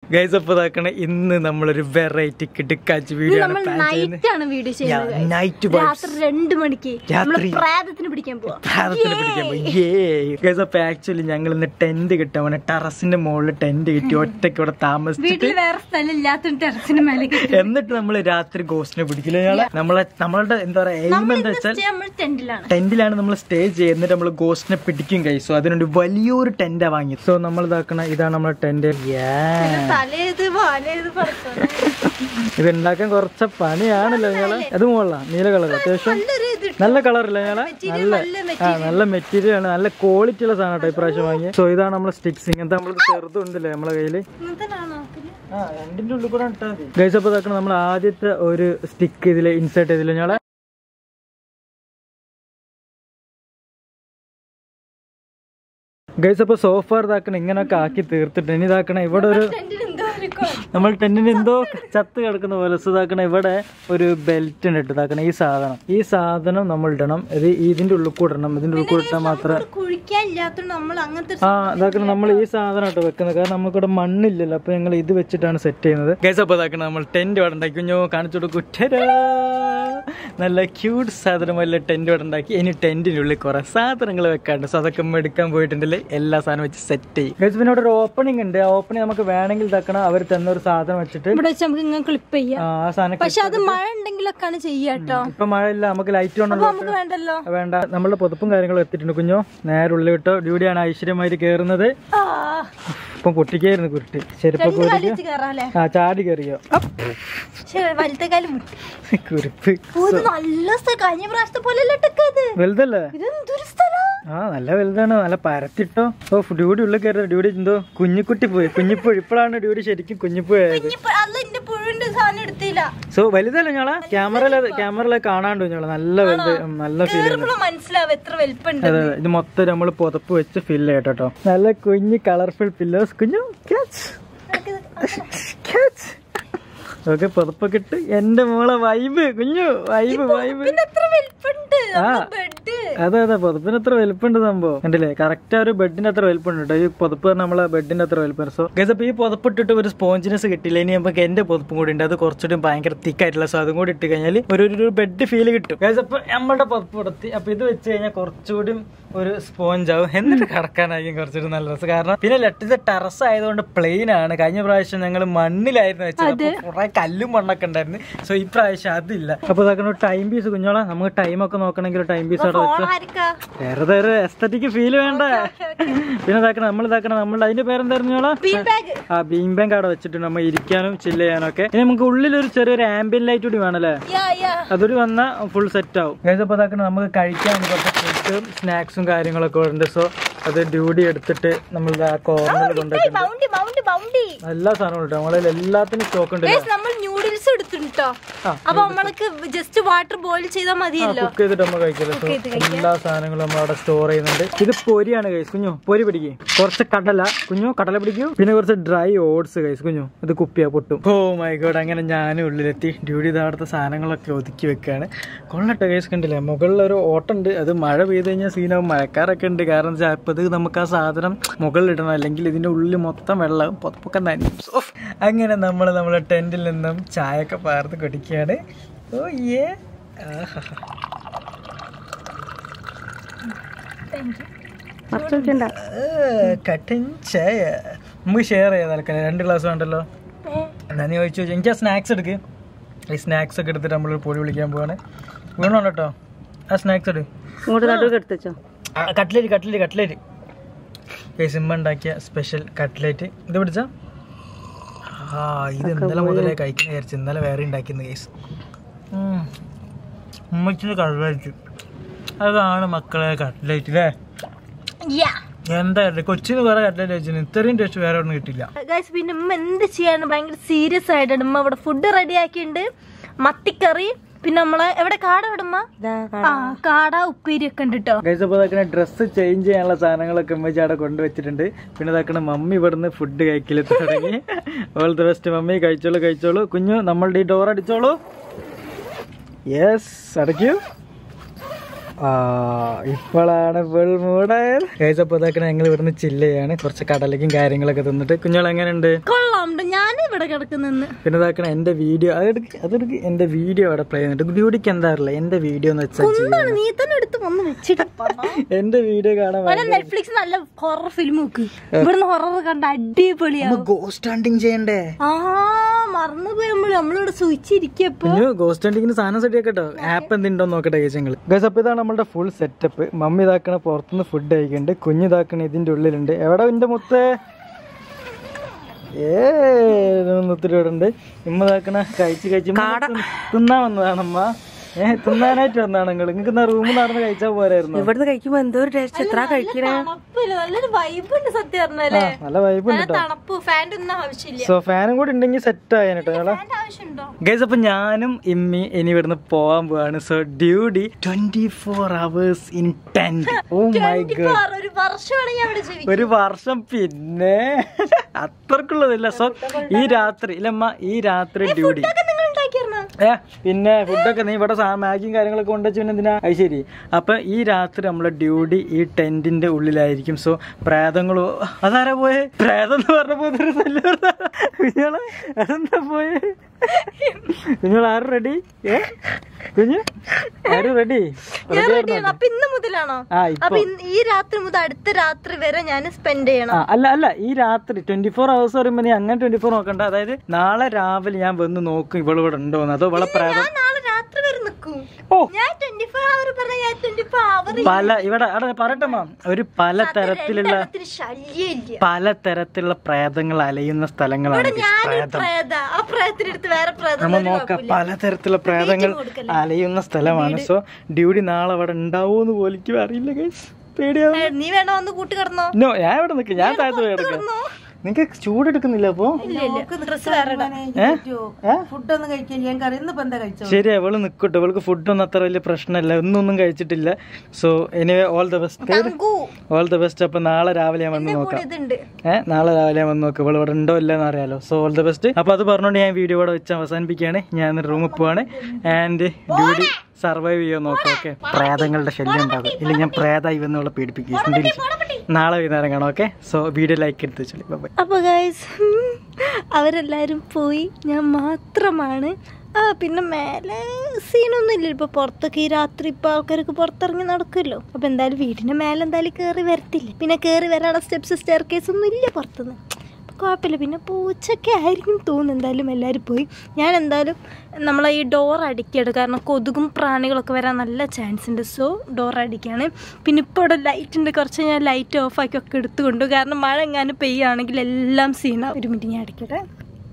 Guys അപ്പൊ ഇതാക്കണ ഇന്ന് നമ്മളൊരു വെറൈറ്റി കിടക്കാച്ച് വീഡിയോ ആണ് നമ്മൾ പ്ലാൻ ചെയ്യുന്നത് നൈറ്റ് ആണ് വീഡിയോ ചെയ്യുന്നത് guys. നൈറ്റ് രാത്രി രണ്ട് മണിക്ക് നമ്മള് രാത്രി. പ്രാതത്തിന് പിടിക്കാൻ പോവാ ഭാരതത്തിന് പിടിക്കാൻ പോയി ഗൈസ് അപ്പൊ ആക്ച്വലി ഞങ്ങൾ ഇന്ന് ടെന്റ് കിട്ടാൻ പോണ ടെറസിന്റെ മുകളിൽ ടെന്റ് കിട്ടി ഒറ്റയ്ക്ക് ഇവിടെ താമസിച്ചിട്ട് വീട്ടിൽ വേറെ സ്ഥലം ഇല്ലാത്ത ടെറസിന് മേലെ എന്നിട്ട് നമ്മൾ രാത്രി ഗോസ്റ്റിനെ പിടിക്കില്ല ഞങ്ങള് നമ്മളെ നമ്മളുടെ എന്താ പറയാ എയിം എന്താ വെച്ചാൽ നമ്മൾ ടെന്റിലാണ് ടെന്റിലാണ് നമ്മൾ സ്റ്റേ ചെയ്യുന്നത് നമ്മൾ ഗോസ്റ്റിനെ പിടിക്കും കൈ സോ അതിനുവേണ്ടി വലിയൊരു ടെന്റാ വാങ്ങി സോ നമ്മൾ ഇതാക്കണ ഇതാണ് നമ്മളെ ടെന്റ് തലേത് വാലേത് പറത്തോളെ. ഇത് ഉണ്ടാക്കാൻ കുറച്ച് പണിയാണല്ലോ ഞങ്ങള് അത് മുകളിലാ നീല കളർ അത്യാവശ്യം നല്ലൊരു ഇത് നല്ല കളറില്ല ഞങ്ങളെ നല്ല നല്ല ആ നല്ല മെറ്റീരിയൽ ആണ് നല്ല ക്വാളിറ്റി ഉള്ള സാധനം കേട്ടോ ഇപ്രാവശ്യം വാങ്ങി സോ ഇതാണ് നമ്മളെ സ്റ്റിക്സ് ഇങ്ങനത്തെ നമ്മൾ ചെറുതുണ്ടല്ലേ നമ്മളെ കയ്യില് ഇങ്ങനത്തെയാണോ പിന്നെ? ആ രണ്ടിന്റെ ഉള്ളിൽ കൂടെ ഇട്ടാൽ മതി ഗൈസ് അപ്പൊ ഇതാക്കണം നമ്മൾ ആദ്യത്തെ ഒരു സ്റ്റിക്ക് ഇതിൽ ഇൻസേർട്ട് ചെയ്തില്ല ഞങ്ങളെ ഗൈസ് അപ്പൊ സോഫ ഇതാക്കണം ഇങ്ങനൊക്കെ ആക്കി തീർത്തിട്ട് ഇനി ഇതാക്കണം ഇവിടെ ഒരു ടെന്റിന് എന്തോ ഒരു കുഴപ്പം. നമ്മൾ ടെന്റിന് എന്തോ ചത്ത് കിടക്കുന്ന പോലെ സോ ഇതാക്കണം ഇവിടെ ഒരു ബെൽറ്റ് ഉണ്ട് ഇട്ട് ഇതാക്കണം ഈ സാധനം ഈ സാധനം നമ്മൾ ഇടണം ഇത് ഇതിന്റെ ഉള്ളിൽ കൂടെ ഇടണം ഇതിന്റെ ഉള്ളിൽ കൂടെ ഇട്ടാൽ മാത്രമേ ഇവിടെ കുഴിക്കാൻ ഇല്ലാത്തോണ്ട് നമ്മൾ അങ്ങനത്തെ ഒരു ആ ഇതാക്കണം നമ്മൾ ഈ സാധനം ഇട്ട് വെക്കുന്നത് കാരണം നമുക്കിവിടെ മണ്ണില്ലല്ലോ അപ്പൊ ഞങ്ങൾ ഇത് വെച്ചിട്ടാണ് സെറ്റ് ചെയ്യുന്നത് ഗൈസ് അപ്പൊ ഇതാക്കണം നമ്മൾ ടെന്റ് ഇവിടെ ഉണ്ടാക്കി കുഞ്ഞോ കാണിച്ചു കൊടുക്കും ടെരാ. നല്ല ക്യൂട്ട് സാധനം വല്ല ടെന്റ് ഇവിടെ ഉണ്ടാക്കി ഇനി ടെന്റിനുള്ളിൽ കുറെ സാധനങ്ങൾ വെക്കാണ്ട് സോ അതൊക്കെ നമ്മൾ എടുക്കാൻ പോയിട്ടുണ്ടെങ്കിൽ എല്ലാ സാധനം വെച്ച് സെറ്റ് ചെയ്യും ഗൈസ് പിന്നെ ഇവിടെ ഒരു ഓപ്പണിംഗ് ഉണ്ട് ആ ഓപ്പണിംഗ് നമുക്ക് വേണമെങ്കിൽ ഇതാക്കണം അവർ തന്ന ഒരു സാധനം വെച്ചിട്ട് ഇവിടെ വെച്ച് നമുക്ക് ഇങ്ങനെ ക്ലിപ്പ് ചെയ്യാം ആ ആ സാധനം പക്ഷെ അത് മഴ ഉണ്ടെങ്കിലൊക്കെയാണ് ചെയ്യാട്ടോ ഇപ്പൊ മഴയില്ല നമുക്ക് ലൈറ്റ് അപ്പൊ വേണമല്ലോ നമുക്ക് വേണ്ടല്ലോ വേണ്ട നമ്മളുടെ പുതപ്പും കാര്യങ്ങളും എത്തിയിട്ടുണ്ട് കുഞ്ഞോ നേരെ ഉള്ളിൽ വിട്ടോ ഡ്യൂട്ടിയാണ് ഐശ്വര്യമായിട്ട് കയറുന്നത് ആ ഇപ്പം പൊട്ടിക്കായിരുന്നു കുരുട്ട് ചെരുപ്പൊക്കെ രണ്ട് കാലം ഊരിക്ക് വെച്ച് കയറാല്ലേ ആ ചാടി കയറിയോ പക്ഷെ വലത്തെ കാലം മുട്ടി കുരുപ്പ് ഓ, ഇത് നല്ല സ്ഥലം കഴിഞ്ഞ പ്രാവശ്യത്തെ പോലെ ഇത് വലുതല്ലേ ഇതെന്തൊരു സ്ഥലം ആ നല്ല വലുതാണ് നല്ല പരത്തിട്ടോ ഓ ഡ്യൂട്ടി ഉള്ളിൽ കയറി ഡ്യൂട്ടി എന്തോ കുഞ്ഞിക്കുട്ടി പോയി കുഞ്ഞിപ്പുഴ ഇപ്പോഴാണ് ഡ്യൂട്ടി ശരിക്കും കുഞ്ഞിപ്പുഴ ആയത് ഇനിയിപ്പോ അല്ല എന്റെ പുഴുവിന്റെ സാധനം എടുത്തില്ല സോ വലുതല്ലേ ഞങ്ങളെ ക്യാമറയില് ക്യാമറയിലെ കാണാണ്ട് ഞങ്ങളെ നല്ല വലുത് ഉം, നല്ല ഫീൽ ചെയ്യുന്നു കേറുമ്പോഴും മനസ്സിലാവും എത്ര വലിപ്പുണ്ട് അതെ അതെ. ഇത് മൊത്തം നമ്മൾ പുതപ്പ് വെച്ച് ഫില്ല് ചെയ്യട്ടോ നല്ല കുഞ്ഞ് കളർഫുൾ പില്ലോസ് കുഞ്ഞു ക്യാച്ച് ക്യാച്ച് ഓക്കെ പുതപ്പൊക്കെ ഇട്ട് എന്റെ മോളെ വൈബ് കുഞ്ഞു വൈബ് വൈബ് പിന്നെ എത്ര വലിപ്പുണ്ട് ആ. ബെഡ് അതെ അതെ പുതപ്പിന് അത്ര വലുപ്പമുണ്ട് സംഭവം കണ്ടില്ലേ കറക്റ്റ് ആ ഒരു ബെഡിന്റെ അത്ര വലുപ്പമുണ്ട് കേട്ടോ ഈ പുതപ്പ് പറഞ്ഞാൽ നമ്മളെ ബെഡിന്റെ അത്ര വലുപ്പം സോ ഗസ് അപ്പൊ ഈ പുതപ്പ് ഇട്ടിട്ട് ഒരു സ്പോഞ്ചിനെസ് കിട്ടില്ല ഇനി നമുക്ക് എന്റെ പുതപ്പും കൂടി ഉണ്ട് അത് കുറച്ചുകൂടി ഭയങ്കര തിക്കായിട്ടുള്ള സോ അതും കൂടി ഇട്ട് കഴിഞ്ഞാൽ ഒരു ഒരു ബെഡ് ഫീൽ കിട്ടും ഗസ് അപ്പൊ നമ്മളുടെ പുതപ്പ് കൊടുത്തി അപ്പൊ ഇത് വെച്ച് കഴിഞ്ഞാൽ കുറച്ചുകൂടി ഒരു സ്പോഞ്ച് ആവും എന്നിട്ട് കിടക്കാനായിരിക്കും കുറച്ചുകൂടി നല്ല രസം കാരണം പിന്നെ ലെട്ടിന്റെ ടെറസ് ആയതുകൊണ്ട് പ്ലെയിൻ ആണ് കഴിഞ്ഞ പ്രാവശ്യം ഞങ്ങൾ മണ്ണിലായിരുന്നു വെച്ചത് അപ്പൊ കുറെ കല്ലും മണ്ണൊക്കെ ഉണ്ടായിരുന്നു സോ ഈ പ്രാവശ്യം അതില്ല അപ്പൊ ഇതാക്കണ ടൈം പീസ് കുഞ്ഞോളാം നമുക്ക് ടൈം ഒക്കെ നോക്കണമെങ്കിൽ ടൈം പീസ് അവിടെ വെച്ച് ആയിരിക്കാ വെറുതെ ഒരു എസ്തറ്റിക് ഫീൽ വേണ്ട പിന്നെ ഇതാക്കണം നമ്മൾ ഇതാക്കണം നമ്മൾ അതിന്റെ പേരെന്തായിരുന്നു ഞങ്ങളാ ബീൻ ബാഗ് ആ ബീം ബാങ്ക് അവിടെ വെച്ചിട്ടുണ്ട് നമ്മൾ ഇരിക്കാനും ചില്ല് ചെയ്യാനും ഒക്കെ ഇനി നമുക്ക് ഉള്ളിൽ ഒരു ചെറിയൊരു ആംബിയൻ ലൈറ്റ് കൂടി വേണല്ലേ യാ യാ അതൊരു വന്ന ഫുൾ സെറ്റ് ആവും ഗൈസ് അപ്പോൾ ഇതാക്കണം നമുക്ക് കഴിക്കാൻ കുറച്ച് ഫുഡും സ്നാക്സും കാര്യങ്ങളൊക്കെ ഉണ്ട് സോ അത് ഡ്യൂട്ടി എടുത്തിട്ട് നമ്മൾ ആ കോർണറിൽ കൊണ്ടുവയ്ക്കും ബൗണ്ടി ബൗണ്ടി ബൗണ്ടി എല്ലാ സാധനവും ഉണ്ട് നമ്മളിൽ എല്ലാത്തിനും സ്റ്റോക്ക് ഉണ്ട് Guys, നമ്മൾ ന്യൂഡിൽസ് എടുത്തിട്ടോ ആ, അപ്പൊ നമ്മൾക്ക് ജസ്റ്റ് വാട്ടർ ബോയിൽ ചെയ്താൽ മതിയല്ലോ കുക്ക് ചെയ്തിട്ട് നമ്മൾ കഴിക്കില്ല സോ എല്ലാ സാധനങ്ങളും നമ്മൾ അവിടെ സ്റ്റോർ ചെയ്യുന്നുണ്ട് ഇത് പൊരിയാണ് കൈസ് കുഞ്ഞു പൊരി പിടിക്കും കുറച്ച് കടല കുഞ്ഞു കടല പിടിക്കൂ പിന്നെ കുറച്ച് ഡ്രൈ ഓട്സ് കൈസ് കുഞ്ഞു ഇത് കുപ്പിയാ പൊട്ടും ഓ മൈ ഗോഡ് അങ്ങനെ ഞാനും ഉള്ളിലെത്തി ഡ്യൂട്ടി ഇതവിടുത്തെ സാധനങ്ങളൊക്കെ ഒതുക്കി വെക്കാണ് കൊള്ളട്ടെ കൈസ് കണ്ടില്ലേ മുകളിൽ ഒരു ഓട്ടുണ്ട് അത് മഴ പെയ്ത് കഴിഞ്ഞാൽ സീനാവും മഴക്കാരൊക്കെ ഉണ്ട് കാരണം വെച്ചാൽ ഇപ്പൊ ഇത് നമുക്ക് ആ സാധനം മുകളിലിടണം അല്ലെങ്കിൽ ഇതിന്റെ ഉള്ളിൽ മൊത്തം വെള്ളം പുതപ്പൊക്കെ നനയും So, അങ്ങനെ നമ്മൾ നമ്മുടെ ടെന്റിൽ നിന്നും ചായയൊക്കെ പാർത്ത് കുടിക്കുകയാണ് ഓ ഏ ആഹാ കട്ടൻ ചായ നമുക്ക് ഷെയർ ചെയ്യാം തൽക്കാലം രണ്ട് ഗ്ലാസ് വേണ്ടല്ലോ എന്നാ നീ ചോദിച്ചു എനിക്ക് ആ സ്നാക്സ് എടുക്ക് ഈ സ്നാക്സ് ഒക്കെ എടുത്തിട്ട് നമ്മൾ പൊടി വിളിക്കാൻ പോവാണ് വീണോ കേട്ടോ ആ സ്നാക്സ് എടുക്ക് ഇങ്ങോട്ട് നടുവ് എടുത്തോ ആ, കട്ട്ലേറ്റ് കട്ട്ലേറ്റ് കട്ട്ലേറ്റ് ഈ സിമ്മ ഉണ്ടാക്കിയ സ്പെഷ്യൽ കട്ട്ലേറ്റ് ഇത് പിടിച്ച ആ ഇത് ഇന്നലെ മുതലേ കഴിക്കുന്ന വിചാരിച്ചു ഇന്നലെ വേറെ ഉണ്ടാക്കുന്ന കേസ് ഉമ്മച്ചിന് കട്ട്ലേറ്റ് അതാണ് മക്കളെ കട്ട്ലേറ്റ് അല്ലേ യാ എന്തായാലും കൊച്ചിന് വേറെ കട്ട്ലേറ്റ് വെച്ചിന് ഇത്രയും ടേസ്റ്റ് വേറെ ഒന്നും കിട്ടില്ല ഗൈസ് പിന്നെ ഉമ്മ എന്ത് ചെയ്യാൻ ഭയങ്കര സീരിയസ് ആയിട്ടാണ് ഉമ്മ ഇവിടെ ഫുഡ് റെഡി ആക്കിയിട്ടുണ്ട് മത്തിക്കറി പിന്നെ നമ്മളെ എവിടെ കാട എവിടെ ഉമ്മ ആ കാട ഉപ്പേരി ഒക്കെ ഉണ്ട് കേട്ടോ ഗൈസ് അപ്പോൾ ഇതാക്കണ ഡ്രസ്സ് ചേഞ്ച് ചെയ്യാനുള്ള സാധനങ്ങളൊക്കെ ഉമ്മച്ചി അവിടെ കൊണ്ടുവച്ചിട്ടുണ്ട് പിന്നെ ഇതാക്കണ മമ്മി ഇവിടുന്ന് ഫുഡ് കഴിക്കൽ തുടങ്ങി ഓൾ ദ ബെസ്റ്റ് മമ്മി കഴിച്ചോളൂ കഴിച്ചോളൂ കുഞ്ഞു നമ്മളുടെ ഈ ഡോർ അടിച്ചോളൂ യെസ് അടയ്ക്കൂ ആ ഇപ്പോഴാണ് ഫുൾ മൂടായത് ഗൈസ് അപ്പോൾ ഇതാക്കണ ഞങ്ങൾ ഇവിടുന്ന് ചില്ല ചെയ്യാണ് കുറച്ച് കടലക്കും കാര്യങ്ങളൊക്കെ തിന്നിട്ട് കുഞ്ഞോൾ എങ്ങനെയുണ്ട് കൊള്ളാം ഞാൻ ഇവിടെ കിടക്കുന്നെന്ന് പിന്നെ ഇതാക്കണ എന്റെ വീഡിയോ അതെടുക്ക് അതെടുക്ക് എന്റെ വീഡിയോ അവിടെ പ്ലേ ചെയ്യുന്നുണ്ട് ബ്യൂട്ടിക്ക് എന്താ അറിയില്ല എന്റെ വീഡിയോ എന്ന് വെച്ചാൽ എന്താണ് നീ തന്നെ എടുത്ത് വന്ന് വെച്ചിട്ട് എന്റെ വീഡിയോ കാണാൻ വല്ല നെറ്റ്ഫ്ലിക്സ് നല്ല ഹൊറർ ഫിലിം നോക്ക് ഇവിടുന്ന് ഹൊറർ കണ്ട അടിപൊളിയാവും ഗോസ്റ്റ് ഹണ്ടിങ് ചെയ്യണ്ടേ ആ മറന്നു പോയപ്പോൾ നമ്മളിവിടെ സൂചിച്ചിരിക്കപ്പോ കുഞ്ഞു ഗോസ്റ്റ് ഹണ്ടിങ്ങിന് സാധനം സെറ്റ് ആക്കട്ടോ ആപ്പ് എന്തുണ്ടോ നോക്കട്ടെ ചേച്ചങ്ങൾ ഗസ് അപ്പൊ ഇതാണ് നമ്മുടെ ഫുൾ സെറ്റപ്പ് മമ്മി ഇതാക്കണ പുറത്തുനിന്ന് ഫുഡ് കഴിക്കുന്നുണ്ട് കുഞ്ഞു ഇതാക്കണ ഇതിന്റെ ഉള്ളിലുണ്ട് എവിടെ എന്റെ മുത്തേ ഏ ഒത്തിരി ഇവിടെ ഉണ്ട് ഇമ്മ ഇതാക്കണ കഴിച്ച് കഴിച്ച് ഇമ്മ തിന്ന് തിന്നാൻ വന്നതാണമ്മ ഏഹ് തിന്നാനായിട്ട് വന്നതാണ് നിങ്ങൾ നിങ്ങൾക്ക് എന്നാ റൂമിൽ നടന്ന് കഴിച്ചാൽ പോരായിരുന്നു ഇവിടുന്ന് കഴിക്കുമ്പോ എന്തോ ഒരു ടേസ്റ്റ് എത്ര കഴിക്കണേ തണുപ്പില്ല നല്ലൊരു വൈബ് ഉണ്ട് സത്യം പറഞ്ഞാലേ നല്ല വൈബ് ഉണ്ട് കേട്ടോ തണുപ്പ് ഫാൻ്റെ ഒന്നും ആവശ്യമില്ല സോ ഫാനും കൂടി ഉണ്ടെങ്കിൽ സെറ്റ് ആയ കേട്ടോ ഞങ്ങളെ ഫാൻ്റെ ആവശ്യമുണ്ടോ ഗൈസ് അപ്പൊ ഞാനും ഇമ്മി ഇനി ഇവിടുന്ന് പോവാൻ പോവാണ് so duty twenty four hours in ten oh my god ആറ് ഒരു വർഷമാണ് ഞാൻ ഇവിടെ ജീവിക്കുന്നത് ഒരു വർഷം പിന്നെ അത്രക്കുള്ളതില്ല സോ ഈ രാത്രി ഇല്ലമ്മ ഈ രാത്രി ഡ്യൂട്ടി ഇതൊക്കെ നിങ്ങൾ ഉണ്ടാക്കിയിരുന്നോ ഏ പിന്നെ ഫുഡൊക്കെ നീ ഇവിടെ സാ- മാഗിയും കാര്യങ്ങളൊക്കെ കൊണ്ടുവച്ചു പിന്നെ എന്തിനാ അത് ശരി അപ്പൊ ഈ രാത്രി നമ്മളെ ഡ്യൂട്ടി ഈ ടെന്റിന്റെ ഉള്ളിലായിരിക്കും സോ പ്രേതങ്ങളോ അതാരാ പോയെ പ്രേതം എന്ന് പറഞ്ഞപ്പോ ഇതൊരു ശല്യം വരുന്നതാ. കുഞ്ഞോളെ അതെന്താ പോയെ കുഞ്ഞോൾ ആരും റെഡി ഏ കുഞ്ഞു ആരും റെഡി ഞാൻ റെഡിയാണ് അപ്പൊ ഇന്ന് മുതലാണോ ആ അപ്പൊ ഇപ്പൊ ഇന്ന് ഈ രാത്രി മുതൽ അടുത്ത രാത്രി വരെ ഞാൻ സ്പെൻഡ് ചെയ്യണം ആ അല്ല അല്ല ഈ രാത്രി ട്വന്റി ഫോർ അവേഴ്സ് പറയുമ്പോ നീ അങ്ങനെ ട്വന്റി ഫോർ നോക്കണ്ട അതായത് നാളെ രാവിലെ ഞാൻ വന്ന് നോക്കും ഇവള് ഇവിടെ ഉണ്ടോന്ന് അതോ ഇവളെ പ്രേതം ഞാൻ നാളെ രാത്രി വരെ നിൽക്കും ഓ ഞാൻ ട്വന്റി ഫോർ അവർ പറഞ്ഞ ഞാൻ ട്വന്റി ഫോർ അവർ പല ഇവിടെ അവിടെ പറയട്ടെ മാം ഒരു പല തരത്തിലുള്ള ശല്യമില്ല പല തരത്തിലുള്ള പ്രേതങ്ങൾ അലയുന്ന സ്ഥലങ്ങളാണ് guys. ഞാൻ പ്രേതം പ്രേത ആ പ്രേതത്തിനടുത്ത് വേറെ പ്രേതം നമ്മൾ നോക്കാം പല തരത്തിലുള്ള പ്രേതങ്ങൾ കൊടുക്കല്ലേ? അലയുന്ന സ്ഥലമാണ് സോ ഡ്യൂട്ടി നാളെ അവിടെ ഉണ്ടാവോന്ന് പോലിക്കും അറിയില്ല ഗൈസ് പേടിയാവും നീ വേണ്ട വന്ന് കൂട്ടി കിടന്നോ നോ ഞാൻ ഇവിടെ നിൽക്കും ഞാൻ താഴത്ത് പോയി എടുക്കാം നിങ്ങക്ക് ചൂടെടുക്കുന്നില്ല അപ്പൊ ഇല്ല ഇല്ല ഡ്രസ് വേറെ ഇടാം. ഏ ഏ ഫുഡൊന്നും കഴിക്കാൻ ഞാൻ കറി ഇന്നിപ്പോ എന്താ കഴിച്ചോ ശരി അവള് നിക്കട്ടെ അവൾക്ക് ഫുഡൊന്നും അത്ര വലിയ പ്രശ്നമല്ല ഒന്നൊന്നും കഴിച്ചിട്ടില്ല so anyway all the best thank you all the best അപ്പൊ നാളെ രാവിലെ ഞാൻ വന്ന് നോക്കാം ഇതുണ്ട് ഏഹ് നാളെ രാവിലെ വന്ന് നോക്കുക ഇവിടെ ഇവിടെ ഉണ്ടോ ഇല്ലെന്ന് അറിയാലോ സോ ഓൾ ദ ബെസ്റ്റ് അപ്പൊ അത് പറഞ്ഞുകൊണ്ട് ഞാൻ വീഡിയോ ഇവിടെ വെച്ച് അവസാനിപ്പിക്കുകയാണ് ഞാൻ റൂമിൽ പോവാണ് ആൻഡ് ഡ്യൂട്ടി സർവൈവ് ചെയ്യാൻ നോക്കാം ഓക്കെ പ്രേതങ്ങളുടെ ശല്യം ഉണ്ടാകും ഇല്ല ഞാൻ പ്രേതായി വന്നുള്ള പീഡിപ്പിക്കും നാളെ വൈകുന്നേരം കാണാം ഓക്കെ സോ വീഡിയോ ലൈക്ക് എടുത്ത് വെച്ചോളി ബൈ അപ്പൊ ഗൈസ് അവരെല്ലാരും പോയി ഞാൻ മാത്രമാണ് ആ പിന്നെ മേലെ സീനൊന്നും ഇല്ല ഇപ്പൊ പുറത്തൊക്കെ ഈ രാത്രി ഇപ്പൊ ആൾക്കാർക്ക് പുറത്തിറങ്ങി നടക്കുമല്ലോ അപ്പൊ എന്തായാലും വീടിന്റെ മേലെ എന്തായാലും കയറി വരത്തില്ല പിന്നെ കയറി വരാനുള്ള സ്റ്റെപ്സ് സ്റ്റെയർ കേസ് ഒന്നും ഇല്ല പുറത്തുനിന്ന് അപ്പൊ കുഴപ്പമില്ല പിന്നെ പൂച്ചൊക്കെ ആയിരിക്കും തോന്നുന്നു എന്തായാലും എല്ലാവരും പോയി ഞാൻ എന്തായാലും നമ്മളെ ഈ ഡോർ അടിക്കുകയാണ് കാരണം കൊതുകും പ്രാണികളൊക്കെ വരാൻ നല്ല ചാൻസ് ഉണ്ട് സോ ഡോർ അടിക്കുകയാണ് പിന്നെ ഇപ്പോൾ ഇവിടെ ലൈറ്റ് ഉണ്ട് കുറച്ച് ഞാൻ ലൈറ്റ് ഓഫ് ആക്കി ഒക്കെ എടുത്തുകൊണ്ട് കാരണം മഴ എങ്ങാനും പെയ്യുകയാണെങ്കിൽ എല്ലാം സീന ഒരു മിനിറ്റ് ഞാൻ അടിക്കട്ടെ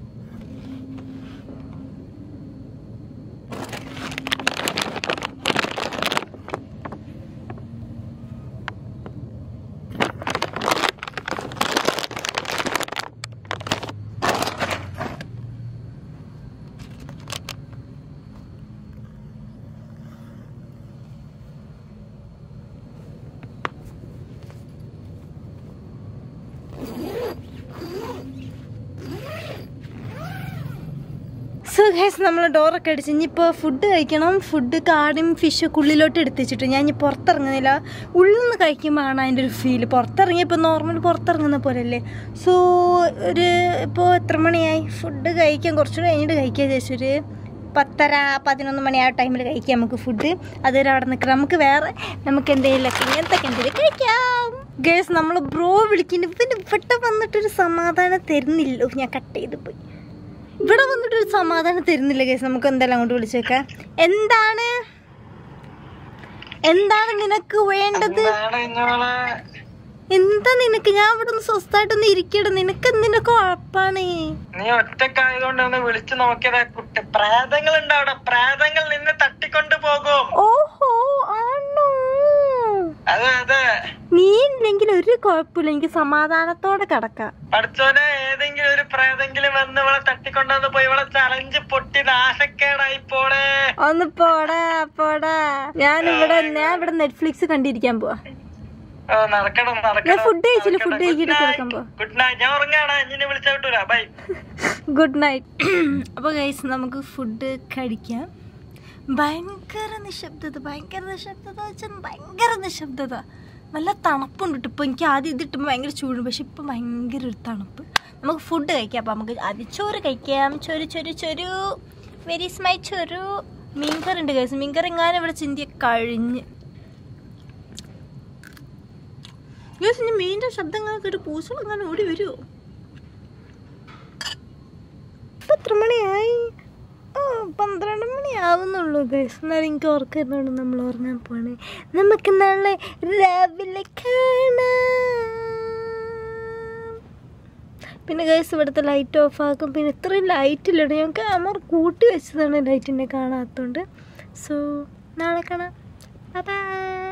സോ ഗൈസ് നമ്മൾ ഡോറൊക്കെ അടിച്ച് ഇനിയിപ്പോൾ ഫുഡ് കഴിക്കണം ഫുഡ് കാടും ഫിഷൊക്കെ ഉള്ളിലോട്ട് എടുത്ത് വെച്ചിട്ട് ഞാൻ ഇനി പുറത്തിറങ്ങുന്നില്ല ഉള്ളിൽ നിന്ന് കഴിക്കുമ്പോഴാണ് അതിൻ്റെ ഒരു ഫീല് പുറത്തിറങ്ങിയപ്പോൾ നോർമൽ പുറത്തിറങ്ങുന്ന പോലെയല്ലേ സോ ഒരു ഇപ്പോൾ എത്ര മണിയായി ഫുഡ് കഴിക്കാൻ കുറച്ചുകൂടി കഴിഞ്ഞിട്ട് കഴിക്കാൻ ചേച്ചൊരു പത്തര പതിനൊന്ന് മണി ആ ടൈമിൽ കഴിക്കാം നമുക്ക് ഫുഡ് അതുവരെ അവിടെ നിൽക്കണം നമുക്ക് വേറെ നമുക്ക് എന്തെങ്കിലുമൊക്കെ ഇങ്ങനത്തെ എന്തെങ്കിലും കഴിക്കാം ഗേസ് നമ്മൾ ബ്രോ വിളിക്കുന്നു ഇവന് ഇവിടെ വന്നിട്ടൊരു സമാധാനം തരുന്നില്ല ഉഫ്, ഞാൻ കട്ട് ചെയ്ത് പോയി ഇവിടെ വന്നിട്ട് ഒരു സമാധാനം തരുന്നില്ല കേസ് നമുക്ക് എന്തായാലും അങ്ങോട്ട് വിളിച്ചേക്കാം എന്താണ് എന്താണ് നിനക്ക് വേണ്ടത് എന്താ നിനക്ക് ഞാൻ ഇവിടെ ഒന്ന് സ്വസ്ഥമായിട്ടൊന്ന് ഇരിക്കട്ടെ നിനക്ക് എന്തിന്റെ കുഴപ്പാണ് നീ ഒറ്റക്കായതുകൊണ്ട് ഒന്ന് വിളിച്ചു നോക്കിയതാ കുട്ടി പ്രേതങ്ങൾ ഉണ്ട് അവിടെ പ്രേതങ്ങൾ നിന്നെ തട്ടിക്കൊണ്ട് പോകും ഓഹോ ആണോ അതെ അതെ നീ ഇല്ലെങ്കിൽ ഒരു കുഴപ്പമില്ല എനിക്ക് സമാധാനത്തോടെ കിടക്കാം പഠിച്ചോനെ ഏതെങ്കിലും ഒരു പ്രേതെങ്കിലും വന്ന് ഇവളെ തട്ടിക്കൊണ്ടുവന്ന് പോയി ഇവളെ ചലഞ്ച് പൊട്ടി നാശക്കേടായി പോണേ ഒന്ന് പോടാ പോടാ ഞാൻ ഇവിടെ ഞാൻ ഇവിടെ നെറ്റ്ഫ്ലിക്സ് കണ്ടിരിക്കാൻ പോവാ ഓ, നടക്കണം ഞാൻ നടക്കണം ഫുഡ് കഴിച്ചില്ല ഫുഡ് കഴിക്കിട്ട് കിടക്കാൻ പോവാ ഗുഡ് നൈറ്റ് ഞാൻ ഉറങ്ങാണ് ഇങ്ങനെ വിളിച്ചാ വിട്ടൂരാ ബൈ ഗുഡ് നൈറ്റ് അപ്പോൾ ഗൈസ് നമുക്ക് ഫുഡ് കഴിക്കാം ഭയങ്കര നിശബ്ദത ഭയങ്കര നിശബ്ദത വെച്ചാൽ ഭയങ്കര നിശബ്ദത നല്ല തണുപ്പുണ്ട് ട്ടോ. ഇപ്പൊ എനിക്ക് ആദ്യം ഇതിട്ടുമ്പോൾ ഭയങ്കര ചൂട് പക്ഷെ ഇപ്പൊ ഭയങ്കര ഒരു തണുപ്പ് നമുക്ക് ഫുഡ് കഴിക്കാം അപ്പൊ നമുക്ക് ആദ്യം ചോറ് കഴിക്കാം ചൊരു ചൊരു ചൊരു വെരി മൈ ചൊരു മീൻകറി ഉണ്ട് കേസ് മീൻകറി എങ്ങാനും ഇവിടെ ചിന്തിയ കഴിഞ്ഞ് ഗേസ് ഇനി മീനിന്റെ ശബ്ദം അങ്ങനെ കേട്ട് പൂച്ചകൾ അങ്ങനെ ഓടി വരുമോ ഇപ്പൊ എത്ര മണിയായി ആ പന്ത്രണ്ട് മണി ആവുന്നുള്ളൂ ഗൈസ് എന്നാലും എനിക്ക് ഓർക്കുന്നുണ്ട് നമ്മൾ ഉറങ്ങാൻ പോണേ നമുക്ക് നാളെ രാവിലെ കാണാം പിന്നെ ഗൈസ് ഇവിടുത്തെ ലൈറ്റ് ഓഫ് ആക്കും പിന്നെ ഇത്രയും ലൈറ്റ് ഇല്ലട ഞാൻ ക്യാമറ കൂട്ടി വെച്ചതാണ് ലൈറ്റിനെ കാണാത്തതുകൊണ്ട് സോ നാളെ കാണാം ബൈ